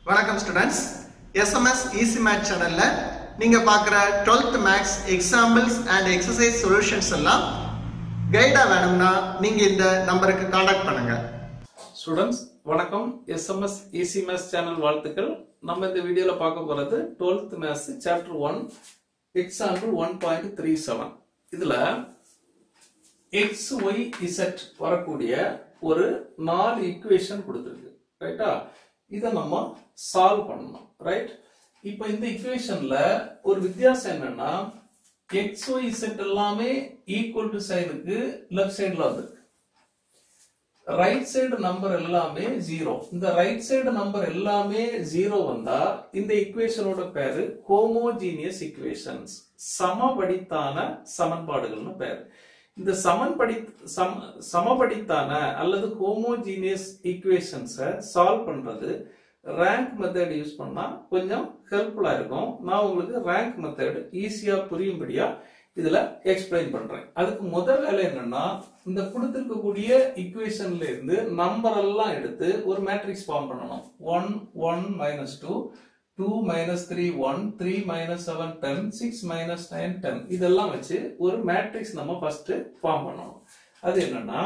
வணக்கம் students SMS easy math சேனல்ல நீங்க பார்க்குற 12th maths examples and exercise solutions எல்லாம் கைடா வேணும்னா நீங்க இந்த நம்பருக்கு காண்டாக்ட் பண்ணுங்க ஸ்டூடெண்ட்ஸ் வணக்கம் எஸ்எம்எஸ் ஈசி மேத்ஸ் சேனல் வாழ்த்துக்கள் நம்ம இந்த வீடியோல பார்க்க போறது 12th maths chapter one example one point three seven இதுல எக்ஸ் ஒய் இசட் வரக்கூடிய ஒரு நாலு ஈக்குவேஷன் கொடுத்துருக்கு ரைட்டா இதை நம்ம சால்வ் பண்ணணும் ரைட் இப்போ இந்த ஈக்குவேஷன்ல ஒரு வித்தியாசம் என்னன்னா எக்ஸ் ஒய் இசட் எல்லாமே ஈக்குவல் டு சைனுக்கு லெஃப்ட் சைடுல வந்திருக்கு ரைட் சைடு நம்பர் எல்லாமே ஜீரோ இந்த ரைட் சைடு நம்பர் எல்லாமே ஜீரோ வந்தா இந்த ஈக்குவேஷனோட பேரு ஹோமோஜீனியஸ் ஈக்குவேஷன்ஸ் சமபடித்தான சமன்பாடுகள்னு பேரு இந்த சமன்படி சம சமபடித்தான அல்லது ஹோமோஜீனியஸ் ஈக்குவேஷன்ஸை சால்வ் பண்றது ரேங்க் மெத்தட் யூஸ் பண்ணா கொஞ்சம் ஹெல்ப்ஃபுல்லா இருக்கும் நான் உங்களுக்கு ரேங்க் மெத்தட் ஈஸியா புரியும்படியா இதுல எக்ஸ்பிளைன் பண்றேன் அதுக்கு முதல் வேலை என்னன்னா இந்த கொடுத்திருக்கக்கூடிய ஈக்குவேஷன்ல இருந்து நம்பர் எல்லாம் எடுத்து ஒரு மேட்ரிக்ஸ் ஃபார்ம் பண்ணணும் one one minus two two minus three one three minus seven ten six minus nine ten இதெல்லாம் வச்சு ஒரு மேட்ரிக்ஸ் நம்ம ஃபர்ஸ்ட் ஃபார்ம் பண்ணணும் அது என்னன்னா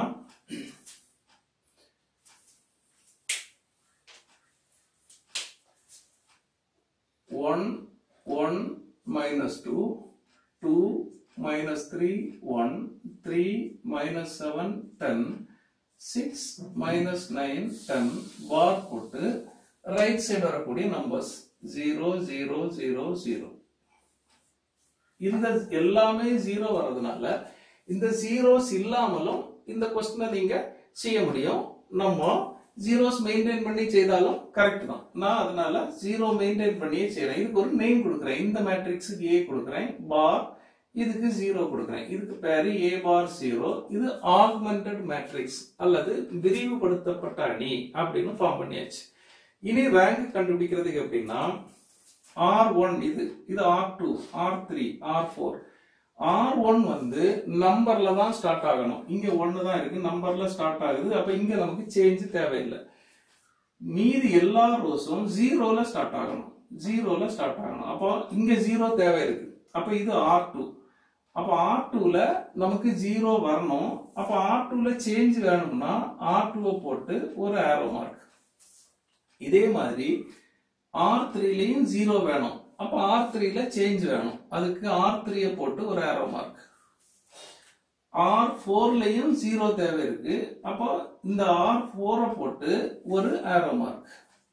one one minus two two minus three one three minus seven ten six minus nine ten bar போட்டு right side வரக்கூடிய numbers zero zero zero zero இந்த எல்லாமே ஜீரோ வர்றதுனால இந்த ஜீரோஸ் இல்லாமலும் இந்த கொஸ்டினை நீங்க செய்ய முடியும் நம்ம ஜீரோஸ் மெயின்டைன் பண்ணி செய்தாலும் கரெக்ட் தான் நான் அதனால ஜீரோ மெயின்டைன் பண்ணியே செய்யறேன் இதுக்கு ஒரு நேம் கொடுக்குறேன் இந்த மேட்ரிக்ஸுக்கு ஏ கொடுக்குறேன் பார் இதுக்கு ஜீரோ கொடுக்குறேன் இதுக்கு பேரு ஏ பார் ஜீரோ இது ஆக்மெண்டட் மேட்ரிக்ஸ் அல்லது விரிவுபடுத்தப்பட்ட அணி அப்படின்னு ஃபார்ம் பண்ணியாச்சு இனி ரேங்க் கண்டுபிடிக்கிறதுக்கு எப்படின்னா ஆர் ஒன் இது இது R two R three R four R one வந்து நம்பர்ல தான் ஸ்டார்ட் ஆகணும் இங்க ஒன்னு தான் இருக்கு நம்பர்ல ஸ்டார்ட் ஆகுது அப்ப இங்க நமக்கு சேஞ்ச் தேவையில்லை மீதி எல்லா ரோஸும் ஜீரோல ஸ்டார்ட் ஆகணும் ஜீரோல ஸ்டார்ட் ஆகணும் அப்போ இங்க ஜீரோ தேவை இருக்கு அப்ப இது ஆர் டூ அப்ப ஆர் டூல நமக்கு ஜீரோ வரணும் அப்ப ஆர் டூல சேஞ்ச் வேணும்னா ஆர் டூவை போட்டு ஒரு ஆரோ மார்க் இதே மாதிரி ஆர் த்ரீலையும் ஜீரோ வேணும் அப்ப ஆர் த்ரீல சேஞ்ச் வேணும் அதுக்கு ஆர் த்ரீய போட்டு ஒரு ஆரோ மார்க் ஆர் ஃபோர்லயும் ஜீரோ தேவை இருக்கு அப்போ இந்த ஆர் ஃபோரை போட்டு ஒரு ஆரோ மார்க்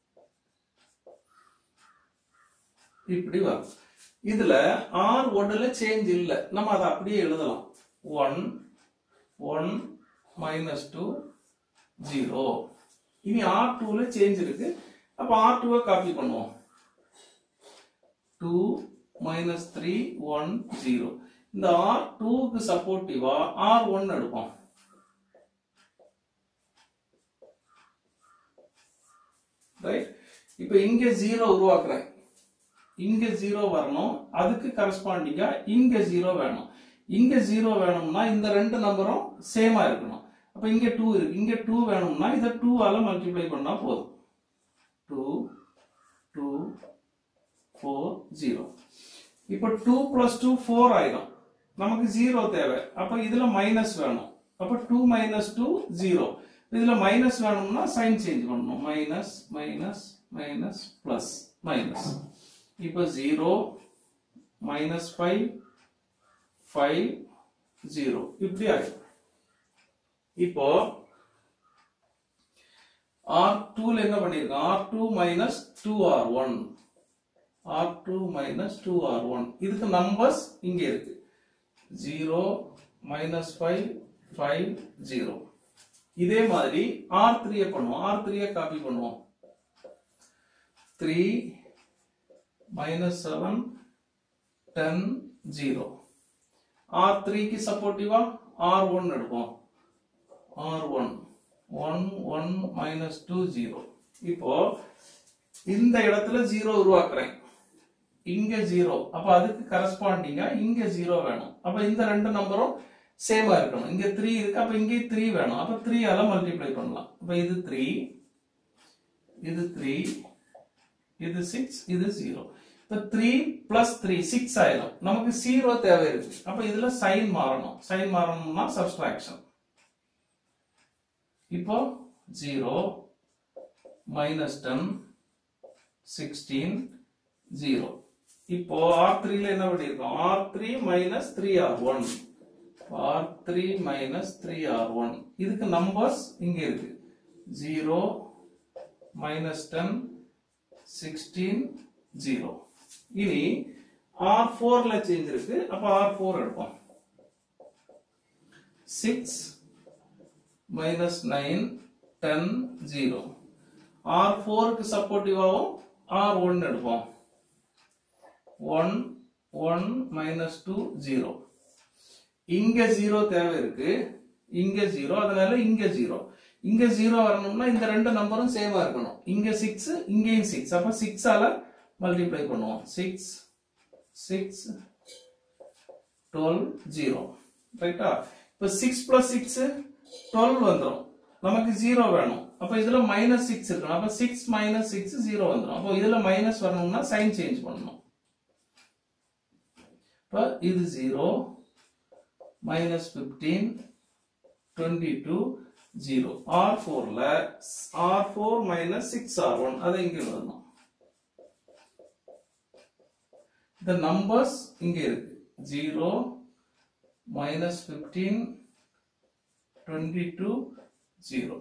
இப்படி வரும் இதுல ஆர் ஒன்னுல சேஞ்ச் இல்ல நம்ம அதை அப்படியே எழுதலாம் one one minus two zero இனி ஆர் டூல சேஞ்ச் இருக்கு அப்ப ஆர் டூவை காப்பி பண்ணுவோம் two minus three one zero இந்த ஆர் டூக்கு சப்போர்ட்டிவா ஆர் ஒன் எடுப்போம் ரைட் இப்ப இங்க ஜீரோ உருவாக்குறேன் இங்க ஜீரோ வரணும் அதுக்கு கரஸ்பாண்டிங்கா இங்க ஜீரோ வேணும் இங்க ஜீரோ வேணும்னா இந்த ரெண்டு நம்பரும் சேமா இருக்கணும் அப்ப இங்க டூ இருக்கு இங்க டூ வேணும்னா இதை டூ ஆல மல்டிப்ளை பண்ணா போதும் டூ டூ ஃபோர் ஜீரோ இப்போ டூ பிளஸ் டூ ஃபோர் ஆயிடும் நமக்கு ஜீரோ தேவை அப்ப இதுல மைனஸ் வேணும் அப்ப டூ மைனஸ் டூ ஜீரோ இதுல மைனஸ் வேணும்னா சைன் சேஞ்ச் பண்ணணும் minus minus minus plus minus இப்போ zero minus five five zero இப்படி ஆயிடும் இப்போ ஆர் டூல என்ன பண்ணிருக்கோம் R two minus two R one R two minus two R one இதுக்கு நம்பர்ஸ் இங்க இருக்கு zero minus five five zero இதே மாதிரி ஆர் த்ரீய பண்ணுவோம் ஆர் த்ரீய காப்பி பண்ணுவோம் three minus seven ten zero R த்ரீக்கு சப்போர்ட்டிவா ஆர் ஒன் எடுப்போம் R one one one minus two zero இப்போ இந்த இடத்துல ஜீரோ உருவாக்குறேன் இங்க ஜீரோ அப்ப அதுக்கு கரஸ்பாண்டிங்கா இங்க ஜீரோ வேணும் அப்ப இந்த ரெண்டு நம்பரும் சேமா இருக்கணும் இங்க த்ரீ இருக்கு அப்ப இங்கே த்ரீ வேணும் அப்ப த்ரீ ஆல மல்டிப்ளை பண்ணலாம் அப்ப இது த்ரீ இது த்ரீ இது சிக்ஸ் இது ஜீரோ இப்போ த்ரீ பிளஸ் த்ரீ சிக்ஸ் ஆயிடும் நமக்கு ஜீரோ தேவை இருக்கு அப்ப இதுல சைன் மாறணும் சைன் மாறணும்னா சப்ஸ்ட்ராக்ஷன் இப்போ zero minus ten sixteen zero இப்போ ஆர் த்ரீல என்ன பண்ணிருக்கோம் R three minus three R one R three minus three R one இதுக்கு நம்பர்ஸ் இங்க இருக்கு zero minus ten sixteen zero இனி ஆர் ஃபோர்ல சேஞ்ச் இருக்கு அப்ப ஆர் ஃபோர் எடுப்போம் six minus nine ten zero R ஃபோருக்கு சப்போர்ட்டிவாகவும் ஆர் ஒன் எடுப்போம் one one minus two zero இங்க ஜீரோ தேவை இருக்கு இங்க ஜீரோ அதனால இங்க ஜீரோ இங்க ஜீரோ வரணும்னா இந்த ரெண்டு நம்பரும் சேமா இருக்கணும் இங்க சிக்ஸ் இங்கேயும் சிக்ஸ் அப்ப சிக்ஸால மல்டிப்ளை பண்ணுவோம் சிக்ஸ் சிக்ஸ் டுவெல் ஜீரோ ரைட்டா இப்ப சிக்ஸ் பிளஸ் சிக்ஸ் டுவெல் வந்துடும் நமக்கு ஜீரோ வேணும் அப்ப இதுல மைனஸ் சிக்ஸ் இருக்கணும் அப்ப சிக்ஸ் மைனஸ் சிக்ஸ் ஜீரோ வந்துடும் அப்போ இதுல மைனஸ் வரணும்னா சைன் சேஞ்ச் பண்ணணும் இப்ப இது zero minus fifteen twenty two zero R ஃபோர்ல R four minus six R one அதை இங்க வரணும் இந்த நம்பர்ஸ் இங்க இருக்கு zero minus fifteen twenty two zero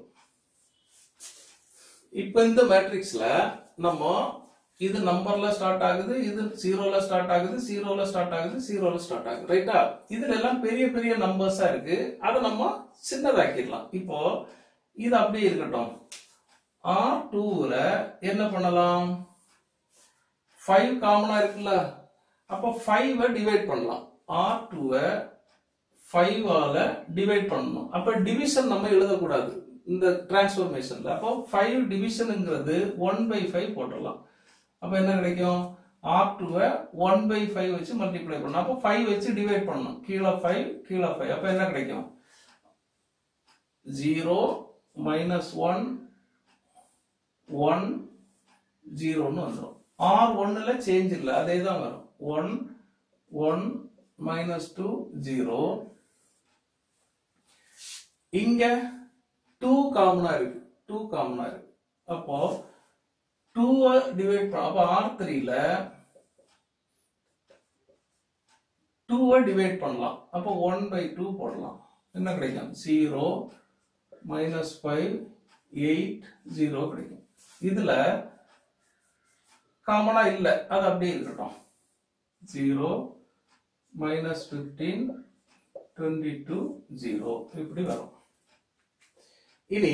இப்ப இந்த மேட்ரிக்ஸ்ல நம்ம இது நம்பர்ல ஸ்டார்ட் ஆகுது இது ஜீரோல ஸ்டார்ட் ஆகுது ஜீரோல ஸ்டார்ட் ஆகுது ஜீரோல ஸ்டார்ட் ஆகுது ரைட்டா இதுல எல்லாம் பெரிய பெரிய நம்பர்ஸா இருக்கு அதை நம்ம சின்னதாக்கிடலாம் இப்போ இது அப்படியே இருக்கட்டும் ஆர் டூல என்ன பண்ணலாம் ஃபைவ் காமனா இருக்குல்ல அப்போ ஃபைவ் டிவைட் பண்ணலாம் ஆர் டூவை ஃபைவால டிவைட் பண்ணணும் அப்ப டிவிஷன் நம்ம எழுதக்கூடாது இந்த டிரான்ஸ்ஃபர்மேஷன்ல அப்போ ஃபைவ் டிவிஷனுங்கிறது ஒன் பை ஃபைவ் போட்டுடலாம் அப்ப என்ன கிடைக்கும் ஆர் டூவை ஒன் பை ஃபைவ் வச்சு மல்டிப்ளை பண்ணணும் அப்போ ஃபைவ் வச்சு டிவைட் பண்ணணும் கீழே ஃபைவ் கீழே ஃபைவ் அப்ப என்ன கிடைக்கும் ஜீரோ மைனஸ் ஒன் ஒன் ஜீரோன்னு வந்துடும் ஆர் ஒன்னுல சேஞ்ச் இல்லை அதே தான் வரும் one one minus two zero இங்க டூ காமனா இருக்கு டூ காமனா இருக்கு அப்போ டூவை டிவைட் பண்ண அப்போ ஆர் த்ரீல டூவை டிவைட் பண்ணலாம் அப்போ ஒன் பை டூ போடலாம் என்ன கிடைக்கும் zero minus five eight zero கிடைக்கும் இதுல காமனா இல்லை அது அப்படியே இருக்கட்டும் zero minus fifteen twenty two zero இப்படி வரும் இனி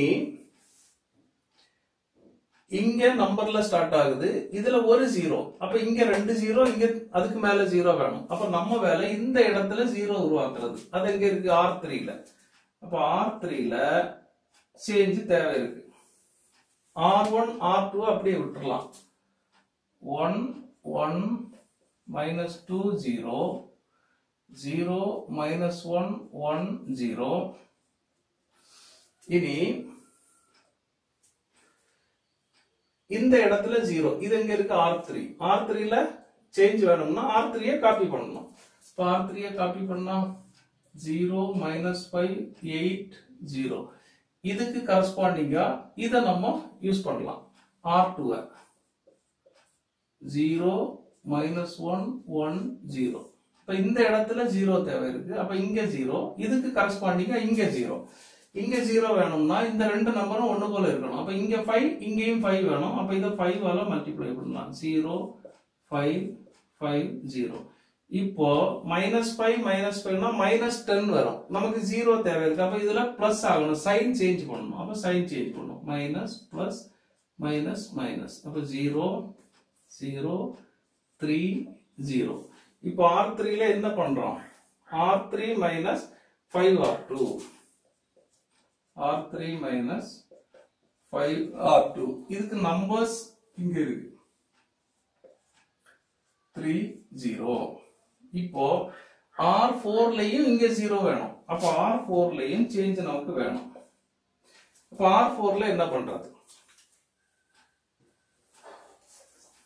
இங்க நம்பர்ல ஸ்டார்ட் ஆகுது இதுல ஒரு ஜீரோ அப்ப இங்க ரெண்டு ஜீரோ இங்க அதுக்கு மேல ஜீரோ வேணும் அப்ப நம்ம வேலை இந்த இடத்துல ஜீரோ உருவாக்குறது அது எங்க இருக்கு ஆர் த்ரீல அப்ப ஆர் த்ரீல சேஞ்ச் தேவை இருக்கு ஆர் ஒன் ஆர் டூ அப்படியே விட்டுறலாம் one one minus two zero zero minus one one zero இனி இந்த இடத்துல ஜீரோ இது எங்க இருக்கு ஆர் த்ரீ ஆர் த்ரீல சேஞ்ச் வேணும்னா ஆர் த்ரீய காப்பி பண்ணணும் இப்போ ஆர் த்ரீய காப்பி பண்ணா zero minus five eight zero இதுக்கு கரஸ்பாண்டிங்கா இதை நம்ம யூஸ் பண்ணலாம் ஆர் டூவை zero minus one one zero இப்ப இந்த இடத்துல ஜீரோ தேவை இருக்கு அப்ப இங்க ஜீரோ இதுக்கு கரஸ்பாண்டிங்கா இங்க ஜீரோ இங்க ஜீரோ வேணும்னா இந்த ரெண்டு நம்பரும் ஒண்ணு போல இருக்கணும் அப்ப இங்க ஃபைவ் இங்கேயும் ஃபைவ் வேணும் அப்ப இதை ஃபைவ் ஆல மல்டிப்ளை பண்ணலாம் ஜீரோ ஃபைவ் ஃபைவ் ஜீரோ இப்போ மைனஸ் ஃபைவ் மைனஸ் ஃபைவ்னா மைனஸ் டென் வரும் நமக்கு ஜீரோ தேவை இருக்கு அப்ப இதுல பிளஸ் ஆகணும் சைன் சேஞ்ச் பண்ணணும் அப்ப சைன் சேஞ்ச் பண்ணணும் மைனஸ் பிளஸ் மைனஸ் மைனஸ் அப்ப ஜீரோ ஜீரோ த்ரீ ஜீரோ இப்போ ஆர் த்ரீல என்ன பண்றோம் R three minus five R two R three minus five R two இதுக்கு நம்பர்ஸ் இங்க இருக்கு த்ரீ ஜீரோ இப்போ ஆர் ஃபோர்லயும் இங்க ஜீரோ வேணும் அப்போ ஆர் ஃபோர்லயும் சேஞ்ச் நமக்கு வேணும் அப்போ ஆர் ஃபோர்ல என்ன பண்றது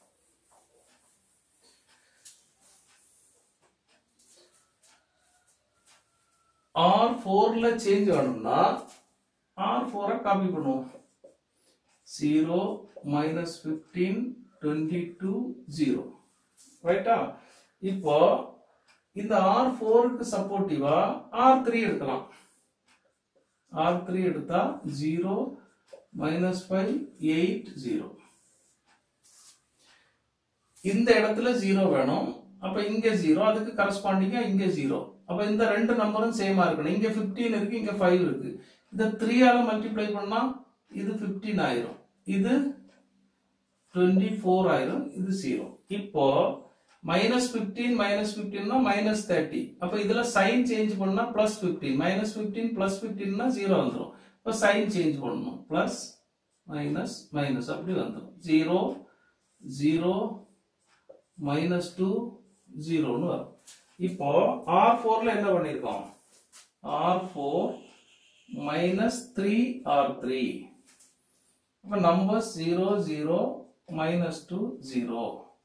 ஆர் ஃபோர்ல சேஞ்ச் வேணும்னா ஆர் ஃபோரை காப்பி பண்ணுவோம் zero minus fifteen twenty two zero ரைட்டா இப்போ இந்த ஆர் ஃபோருக்கு சப்போர்ட்டிவா ஆர் த்ரீ எடுக்கலாம் ஆர் த்ரீ எடுத்தா zero minus five eight zero இந்த இடத்துல ஜீரோ வேணும் அப்ப இங்க ஜீரோ அதுக்கு கரஸ்பாண்டிங்கா இங்க ஜீரோ அப்ப இந்த ரெண்டு நம்பரும் சேமா இருக்கணும் இங்க 15 இருக்கு இங்க 5 இருக்கு இத 3 ஆல மல்டிப்ளை பண்ணா இது 15 ஆயிரும் இது 24 ஆயிரும் இது ஜீரோ இப்போ மைனஸ் பிப்டீன் மைனஸ் பிப்டீன்னா மைனஸ் தேர்ட்டி அப்ப இதுல சைன் சேஞ்ச் பண்ணா plus fifteen minus fifteen plus பிப்டீன்னா ஜீரோ வந்துடும் இப்போ சைன் சேஞ்ச் பண்ணணும் பிளஸ் மைனஸ் மைனஸ் அப்படி வந்துடும் ஜீரோ ஜீரோ மைனஸ் டூ ஜீரோன்னு வரும் இப்போ ஆர் ஃபோர்ல என்ன பண்ணியிருக்கோம் R four minus three R three அப்போ number zero zero minus two zero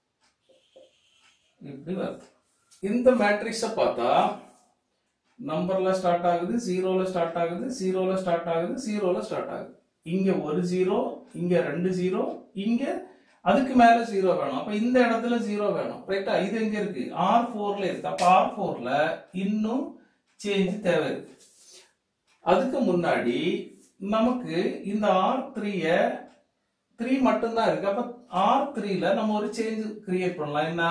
இப்படி வருது இந்த மேட்ரிக்ஸை பார்த்தா நம்பர்ல ஸ்டார்ட் ஆகுது ஜீரோல ஸ்டார்ட் ஆகுது ஜீரோல ஸ்டார்ட் ஆகுது ஜீரோல ஸ்டார்ட் ஆகுது இங்க ஒரு ஜீரோ இங்க ரெண்டு ஜீரோ இங்க அதுக்கு மேல ஜீரோ வேணும் அப்ப இந்த இடத்துல ஜீரோ வேணும் ரைட்டா இது எங்க இருக்கு ஆர் ஃபோர்ல இருக்கு அப்ப ஆர் ஃபோர்ல இன்னும் சேஞ்ச் தேவை இருக்கு அதுக்கு முன்னாடி நமக்கு இந்த ஆர் த்ரீய த்ரீ மட்டும்தான் இருக்கு அப்ப ஆர் த்ரீல நம்ம ஒரு சேஞ்ச் கிரியேட் பண்ணலாம் என்ன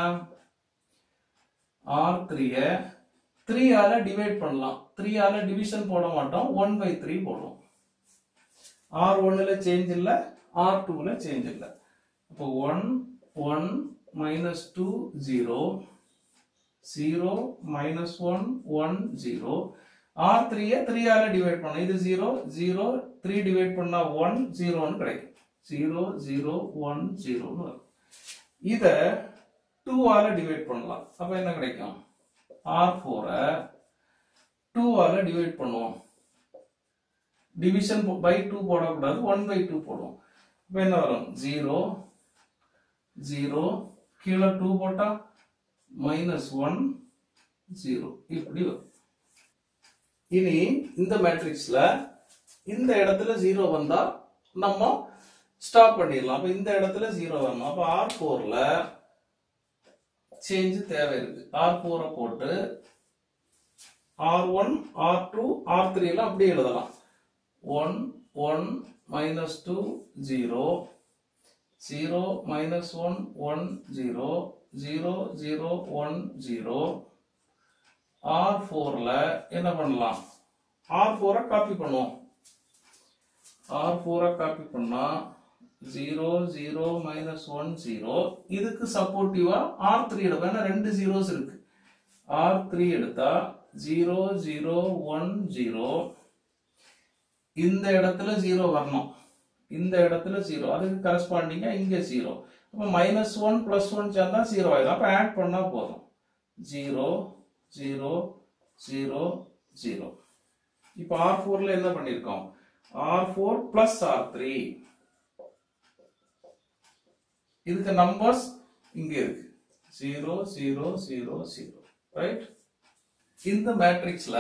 ஆர் த்ரீய த்ரீ ஆல டிவைட் பண்ணலாம் த்ரீ ஆல டிவிஷன் போட மாட்டோம் ஒன் பை த்ரீ போடுவோம் ஆர் ஒன்னுல சேஞ்ச் இல்ல ஆர் டூல சேஞ்ச் இல்ல அப்போ one one minus two zero zero minus one one zero R த்ரீய த்ரீ ஆல டிவைட் பண்ணோம் இது ஜீரோ ஜீரோ த்ரீ டிவைட் பண்ணா ஒன் ஜீரோன்னு கிடைக்கும் ஜீரோ ஜீரோ ஒன் ஜீரோன்னு வரும் இத டூ ஆல டிவைட் பண்ணலாம் அப்ப என்ன கிடைக்கும் ஆர் ஃபோரை டூ ஆல டிவைட் பண்ணுவோம் டிவிஷன் பை டூ போடக்கூடாது ஒன் பை டூ போடுவோம் இப்போ என்ன வரும் ஜீரோ ஜீரோ கீழே டூ போட்டா மைனஸ் ஒன் ஜீரோ இப்படி வரும் இனி இந்த மேட்ரிக்ஸ்ல இந்த இடத்துல ஜீரோ வந்தா நம்ம ஸ்டாப் பண்ணிடலாம் அப்ப இந்த இடத்துல ஜீரோ வரணும் அப்ப ஆர் ஃபோர்ல சேஞ்ச் தேவை இருக்கு ஆர் ஃபோரை போட்டு R one R two R three எல்லாம் அப்படியே எழுதலாம் one one minus two zero zero minus one one zero zero zero one zero R ஃபோர்ல என்ன பண்ணலாம் ஆர் ஃபோரை காப்பி பண்ணுவோம் ஆர் ஃபோரை காப்பி பண்ணா zero zero minus one zero இதுக்கு சப்போர்ட்டிவா ஆர் த்ரீ எடுப்போம் ஏன்னா ரெண்டு ஜீரோஸ் இருக்கு ஆர் த்ரீ எடுத்தா ஜீரோ ஜீரோ ஒன் ஜீரோ இந்த இடத்துல ஜீரோ வரணும் இந்த இடத்துல ஜீரோ அதுக்கு கரஸ்பாண்டிங்கா இங்க ஜீரோ அப்ப மைனஸ் ஒன் பிளஸ் ஒன் சேர்ந்தா ஜீரோ ஆயிடும் அப்ப ஆட் பண்ணா போதும் ஜீரோ ஜீரோ ஜீரோ ஜீரோ இப்போ ஆர் ஃபோர்ல என்ன பண்ணிருக்கோம் R four plus R three இதுக்கு நம்பர்ஸ் இங்க இருக்கு zero zero zero zero right இந்த மேட்ரிக்ஸ்ல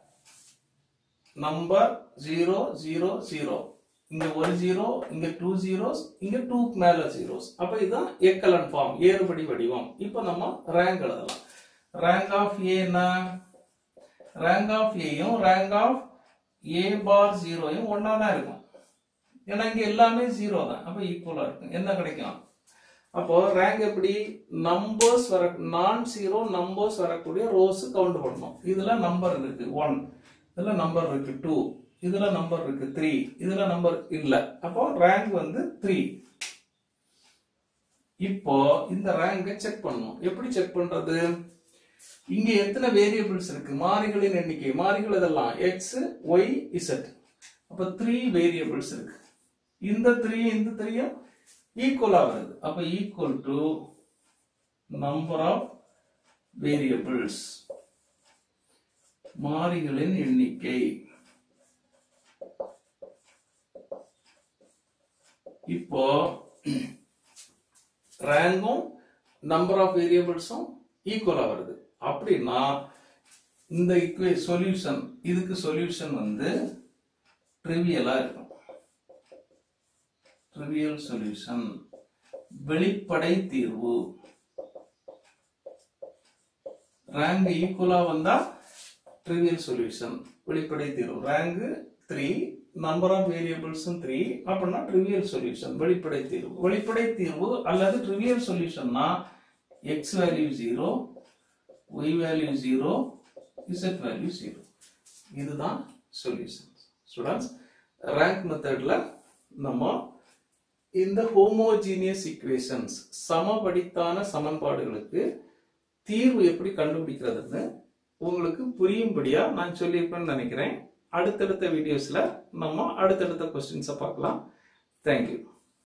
நம்பர் ஜீரோ ஜீரோ ஜீரோ இங்க ஒரு ஜீரோ இங்க டூ ஜீரோஸ் இங்க டூக்கு மேல ஜீரோஸ் அப்ப இதுதான் எக்கலன் ஃபார்ம் ஏறுபடி வடிவம் இப்போ நம்ம ரேங்க் எழுதலாம் ரேங்க் ஆஃப் ஏ என்ன ரேங்க் ஆஃப் ஏயும் ரேங்க் ஆஃப் ஏ பார் ஜீரோயும் ஒன்னா தான் இருக்கும் ஏன்னா இங்க எல்லாமே ஜீரோ தான் அப்ப ஈக்குவலா இருக்கும் என்ன கிடைக்கும் அப்போ ரேங்க் எப்படி நம்பர்ஸ் வர நான் ஜீரோ நம்பர்ஸ் வரக்கூடிய ரோஸ் கவுண்ட் பண்ணணும் இதுல நம்பர் இருக்கு ஒன் இதுல நம்பர் இருக்கு டூ இதுல நம்பர் இருக்கு த்ரீ இதுல நம்பர் இல்ல அப்போ ரேங்க் வந்து த்ரீ இப்போ இந்த ரேங்கை செக் பண்ணணும் எப்படி செக் பண்றது இங்க எத்தனை வேரியபிள்ஸ் இருக்கு மாறிகளின் எண்ணிக்கை மாறிகள் இதெல்லாம் எக்ஸ் ஒய் இசட் அப்ப த்ரீ வேரியபிள்ஸ் இருக்கு இந்த த்ரீ இந்த த்ரீயும் ஈக்குவலா வருது அப்ப equal to number of variables மாறிகளின் எண்ணிக்கை இப்போ ரேங்கும் நம்பர் ஆஃப் வேரியபிள்ஸும் ஈக்குவலா வருது அப்படின்னா இந்த இக்குவே சொல்யூஷன் இதுக்கு சொல்யூஷன் வந்து ட்ரிவியலா இருக்கும் ட்ரிவியல் சொல்யூஷன் வெளிப்படை தீர்வு ரேங்க் ஈக்குவலா வந்தா ட்ரிவியல் சொல்யூஷன் வெளிப்படை தீர்வு ரேங்க் த்ரீ நம்பர் ஆஃப் வேரியபிள்ஸும் த்ரீ அப்படின்னா ட்ரிவியல் சொல்யூஷன் வெளிப்படை தீர்வு வெளிப்படை தீர்வு அல்லது ட்ரிவியல் சொல்யூஷன்னா X value zero Y value zero Z value zero இதுதான் சொல்யூஷன் ஸ்டூடெண்ட்ஸ் ரேங்க் மெத்தட்ல நம்ம இந்த ஹோமோஜீனியஸ் ஈக்குவேஷன்ஸ் சமபடித்தான சமன்பாடுகளுக்கு தீர்வு எப்படி கண்டுபிடிக்கிறதுன்னு உங்களுக்கு புரியும்படியா நான் சொல்லியிருப்பேன்னு நினைக்கிறேன் அடுத்தடுத்த வீடியோஸ்ல நம்ம அடுத்தடுத்த கொஸ்டின்ஸை பார்க்கலாம் தேங்க்யூ